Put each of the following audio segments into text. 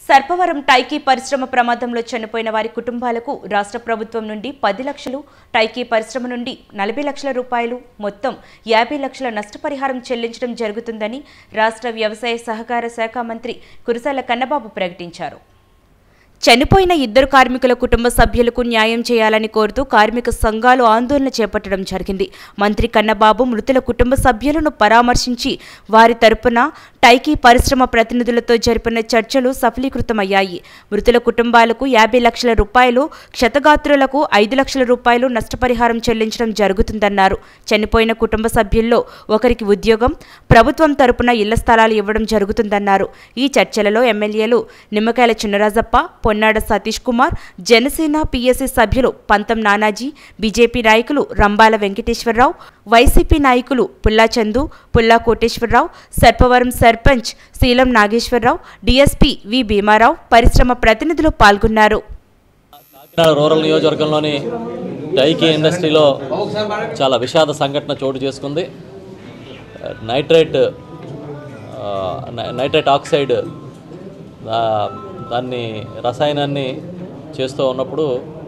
సర్పవరం టైకీ పరిశ్రమ ప్రమాదంలో చనిపోయిన వారి కుటుంబాలకు రాష్ట్ర ప్రభుత్వం నుండి పది లక్షలు టైకీ పరిశ్రమ నుండి నలభై లక్షల రూపాయలు మొత్తం యాభై లక్షల నష్టపరిహారం చెల్లించడం జరుగుతుందని రాష్ట్ర వ్యవసాయ సహకార శాఖ మంత్రి కురసాల కన్నబాబు ప్రకటించారు చనిపోయిన ఇద్దరు కార్మికుల కుటుంబ సభ్యులకు న్యాయం చేయాలని కోరుతూ కార్మిక సంఘాలు ఆందోళన చేపట్టడం జరిగింది మంత్రి కన్నబాబు మృతుల కుటుంబ సభ్యులను పరామర్శించి వారి తరపున టైకీ పరిశ్రమ ప్రతినిధులతో జరిపిన చర్చలు సఫలీకృతమయ్యాయి మృతుల కుటుంబాలకు యాభై లక్షల రూపాయలు క్షతగాత్రులకు ఐదు లక్షల రూపాయలు నష్టపరిహారం చెల్లించడం జరుగుతుందన్నారు చనిపోయిన కుటుంబ సభ్యుల్లో ఒకరికి ఉద్యోగం ప్రభుత్వం తరపున ఇళ్ల స్థలాలు ఇవ్వడం జరుగుతుందన్నారు ఈ చర్చలలో ఎమ్మెల్యేలు నిమ్మకాయల చిన్నరాజప్ప పొన్నాడ సతీష్ కుమార్ జనసేన పిఎస్సి సభ్యులు పంతం నానాజీ బీజేపీ నాయకులు రంబాల వెంకటేశ్వరరావు వైసీపీ నాయకులు పుల్లా చందు పుల్లా కోటేశ్వరరావు సర్పవరం సర్పంచ్ శీలం నాగేశ్వరరావు డీఎస్పీ వి భీమారావు పరిశ్రమ ప్రతినిధులు పాల్గొన్నారు కాకినాడ రూరల్ నియోజకవర్గంలోని డైకీ ఇండస్ట్రీలో చాలా విషాద సంఘటన చోటు చేసుకుంది నైట్రేట్ ఆ, నై- నైట్రేట్ ఆక్సైడ్ ఆ, దాన్ని రసాయనాన్ని చేస్తూ ఉన్నప్పుడు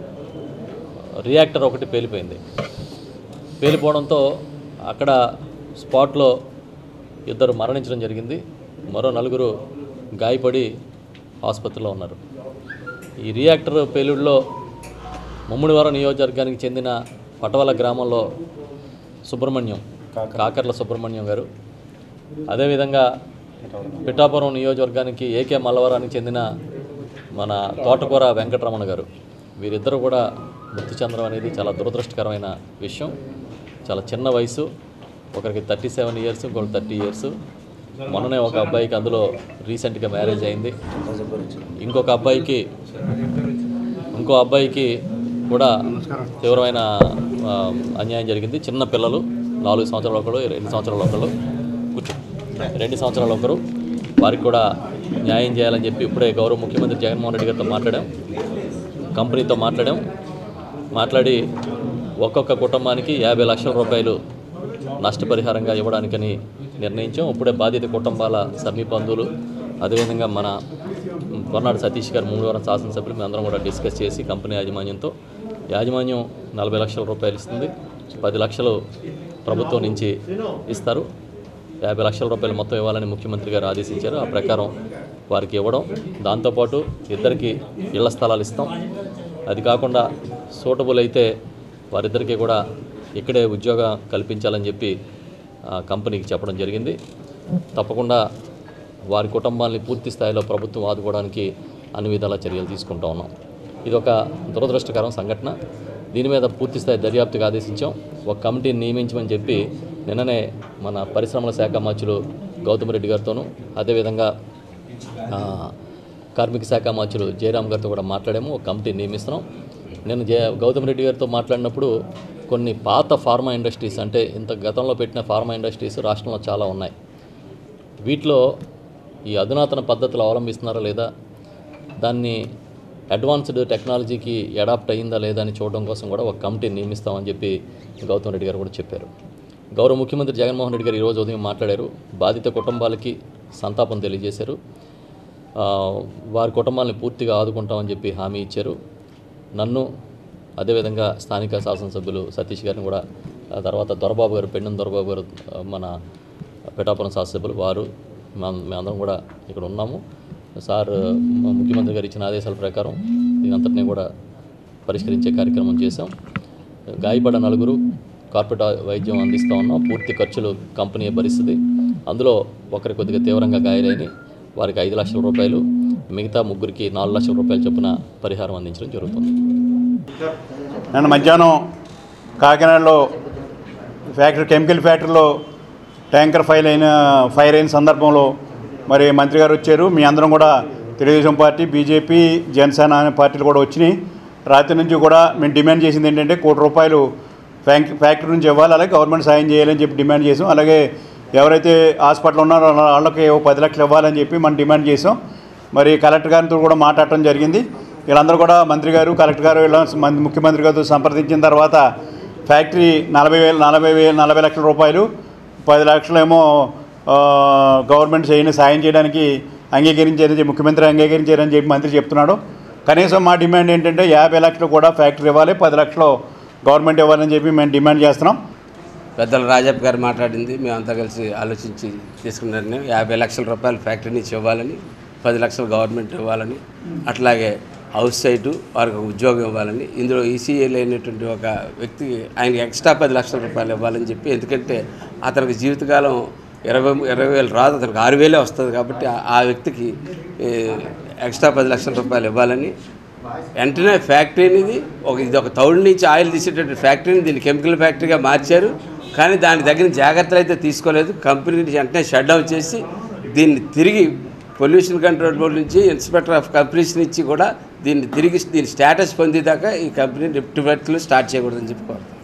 రియాక్టర్ ఒకటి పేలిపోయింది పేలిపోవడంతో అక్కడ స్పాట్లో ఇద్దరు మరణించడం జరిగింది మరో నలుగురు గాయపడి ఆసుపత్రిలో ఉన్నారు ఈ రియాక్టర్ పేలుడులో ముమ్మిడివరం నియోజకవర్గానికి చెందిన పటవల గ్రామంలో సుబ్రహ్మణ్యం కాకర్ల సుబ్రహ్మణ్యం గారు అదేవిధంగా పిఠాపురం నియోజకవర్గానికి ఏకే మల్లవరానికి చెందిన మన తోటకూర వెంకటరమణ గారు వీరిద్దరూ కూడా మృతి చెందడం అనేది చాలా దురదృష్టకరమైన విషయం చాలా చిన్న వయసు ఒకరికి థర్టీ సెవెన్ ఇయర్స్ ఇంకొకరికి థర్టీ ఇయర్స్ మొన్ననే ఒక అబ్బాయికి అందులో రీసెంట్గా మ్యారేజ్ అయింది ఇంకొక అబ్బాయికి ఇంకో అబ్బాయికి కూడా తీవ్రమైన ఆ, అన్యాయం జరిగింది చిన్న పిల్లలు నాలుగు సంవత్సరాలు ఒకరు రెండు సంవత్సరాలు ఒకరు కూర్చో రెండు సంవత్సరాలు ఒకరు వారికి కూడా న్యాయం చేయాలని చెప్పి ఇప్పుడే గౌరవ ముఖ్యమంత్రి జగన్మోహన్ రెడ్డి గారితో మాట్లాడాం కంపెనీతో మాట్లాడాం మాట్లాడి ఒక్కొక్క కుటుంబానికి యాభై లక్షల రూపాయలు నష్టపరిహారంగా ఇవ్వడానికని నిర్ణయించాం ఇప్పుడే బాధిత కుటుంబాల సమీప బంధువులు అదేవిధంగా మన కొన్నాడు సతీష్ గారు మూడు వారం శాసనసభ్యులు మేమందరం కూడా డిస్కస్ చేసి కంపెనీ యాజమాన్యంతో యాజమాన్యం నలభై లక్షల రూపాయలు ఇస్తుంది పది లక్షలు ప్రభుత్వం నుంచి ఇస్తారు యాభై లక్షల రూపాయలు మొత్తం ఇవ్వాలని ముఖ్యమంత్రి గారు ఆదేశించారు ఆ ప్రకారం వారికి ఇవ్వడం దాంతోపాటు ఇద్దరికి ఇళ్ల స్థలాలు ఇస్తాం అది కాకుండా సూటబుల్ అయితే వారిద్దరికీ కూడా ఇక్కడే ఉద్యోగం కల్పించాలని చెప్పి ఆ, కంపెనీకి చెప్పడం జరిగింది తప్పకుండా వారి కుటుంబాన్ని పూర్తి స్థాయిలో ప్రభుత్వం ఆదుకోవడానికి అన్ని విధాల చర్యలు తీసుకుంటా ఉన్నాం ఇది ఒక దురదృష్టకరం సంఘటన దీని మీద పూర్తి స్థాయి దర్యాప్తుగా ఆదేశించాం ఒక కమిటీని నియమించమని చెప్పి నిన్ననే మన పరిశ్రమల శాఖ మంత్రులు గౌతమ్ రెడ్డి గారితోనూ అదేవిధంగా ఆ, కార్మిక శాఖ మంత్రులు జయరామ్ గారితో కూడా మాట్లాడాము ఒక కమిటీ నియమిస్తున్నాం నేను జయ గౌతమ్ రెడ్డి గారితో మాట్లాడినప్పుడు కొన్ని పాత ఫార్మా ఇండస్ట్రీస్ అంటే ఇంత గతంలో పెట్టిన ఫార్మా ఇండస్ట్రీస్ రాష్ట్రంలో చాలా ఉన్నాయి వీటిలో ఈ అధునాతన పద్ధతులు అవలంబిస్తున్నారా లేదా దాన్ని అడ్వాన్స్డ్ టెక్నాలజీకి అడాప్ట్ అయ్యిందా లేదా అని చూడడం కోసం కూడా ఒక కమిటీని నియమిస్తామని చెప్పి గౌతమ్ రెడ్డి గారు కూడా చెప్పారు గౌరవ ముఖ్యమంత్రి జగన్మోహన్ రెడ్డి గారు ఈరోజు ఉదయం మాట్లాడారు బాధిత కుటుంబాలకి సంతాపం తెలియజేశారు ఆ, వారి కుటుంబాలను పూర్తిగా ఆదుకుంటామని చెప్పి హామీ ఇచ్చారు నన్ను అదేవిధంగా స్థానిక శాసనసభ్యులు సతీష్ గారిని కూడా ఆ తర్వాత దొరబాబు గారు పెండం దొరబాబు గారు ఆ, మన పిఠాపురం శాసనసభ్యులు వారు మా- మేమందరం కూడా ఇక్కడ ఉన్నాము సార్ మా ముఖ్యమంత్రి గారు ఇచ్చిన ఆదేశాల ప్రకారం దీనంతటినీ కూడా పరిష్కరించే కార్యక్రమం చేశాం గాయపడ్డ నలుగురు కార్పొరేట్ వైద్యం అందిస్తూ ఉన్నాం పూర్తి ఖర్చులు కంపెనీ భరిస్తుంది అందులో ఒకరి కొద్దిగా తీవ్రంగా గాయాలైన వారికి ఐదు లక్షల రూపాయలు మిగతా ముగ్గురికి నాలుగు లక్షల రూపాయలు చొప్పున పరిహారం అందించడం జరుగుతుంది నిన్న మధ్యాహ్నం కాకినాడలో ఫ్యాక్టరీ కెమికల్ ఫ్యాక్టరీలో ట్యాంకర్ ఫైర్ అయిన ఫైర్ అయిన సందర్భంలో మరి మంత్రి గారు వచ్చారు మీ అందరం కూడా తెలుగుదేశం పార్టీ బీజేపీ జనసేన అనే పార్టీలు కూడా వచ్చినాయి రాత్రి నుంచి కూడా మేము డిమాండ్ చేసింది ఏంటంటే కోటి రూపాయలు ఫ్యాక్ ఫ్యాక్టరీ నుంచి ఇవ్వాలి అలాగే గవర్నమెంట్ సాయం చేయాలని చెప్పి డిమాండ్ చేసాం అలాగే ఎవరైతే హాస్పిటల్ ఉన్నారో వాళ్ళకి ఓ పది లక్షలు ఇవ్వాలని చెప్పి మనం డిమాండ్ చేసాం మరి కలెక్టర్ గారితో కూడా మాట్లాడటం జరిగింది వీళ్ళందరూ కూడా మంత్రి గారు కలెక్టర్ గారు వీళ్ళ మంది ముఖ్యమంత్రి గారితో సంప్రదించిన తర్వాత ఫ్యాక్టరీ నలభై వేలు నలభై వేలు నలభై లక్షల రూపాయలు పది లక్షలేమో ఆ, గవర్నమెంట్ చేయని సాయం చేయడానికి అంగీకరించారని చెప్పి ముఖ్యమంత్రి అంగీకరించారని చెప్పి మంత్రి చెప్తున్నాడు కనీసం మా డిమాండ్ ఏంటంటే యాభై లక్షలు కూడా ఫ్యాక్టరీ ఇవ్వాలి పది లక్షలు గవర్నమెంట్ ఇవ్వాలని చెప్పి మేము డిమాండ్ చేస్తున్నాం పెద్దల రాజప్ప గారు మాట్లాడింది మేమంతా కలిసి ఆలోచించి తీసుకున్న నిర్ణయం యాభై లక్షల రూపాయలు ఫ్యాక్టరీ నుంచి ఇవ్వాలని పది లక్షలు గవర్నమెంట్ ఇవ్వాలని అట్లాగే హౌస్ సైటు వారికి ఒక ఉద్యోగం ఇవ్వాలని ఇందులో ఈసీఏ లేనటువంటి ఒక వ్యక్తికి ఆయనకి ఎక్స్ట్రా పది లక్షల రూపాయలు ఇవ్వాలని చెప్పి ఎందుకంటే అతనికి జీవితకాలం ఇరవై ఇరవై వేలు రాదు అతనికి ఆరు వేలే వస్తుంది కాబట్టి ఆ- ఆ వ్యక్తికి ఏ, ఎక్స్ట్రా పది లక్షల రూపాయలు ఇవ్వాలని వెంటనే ఫ్యాక్టరీ అనేది ఒక ఇది ఒక తౌడు నుంచి ఆయిల్ తీసేటటువంటి ఫ్యాక్టరీని దీన్ని కెమికల్ ఫ్యాక్టరీగా మార్చారు కానీ దాని దగ్గర జాగ్రత్తలు అయితే తీసుకోలేదు కంపెనీని వెంటనే షట్ డౌన్ చేసి దీన్ని తిరిగి పొల్యూషన్ కంట్రోల్ బోర్డు నుంచి ఇన్స్పెక్టర్ ఆఫ్ కంపెనీస్ నుంచి కూడా దీన్ని తిరిగి దీని స్టేటస్ పొందేదాకా ఈ కంపెనీ డిప్యూటీ స్టార్ట్ చేయకూడదని చెప్పి కోరుతాను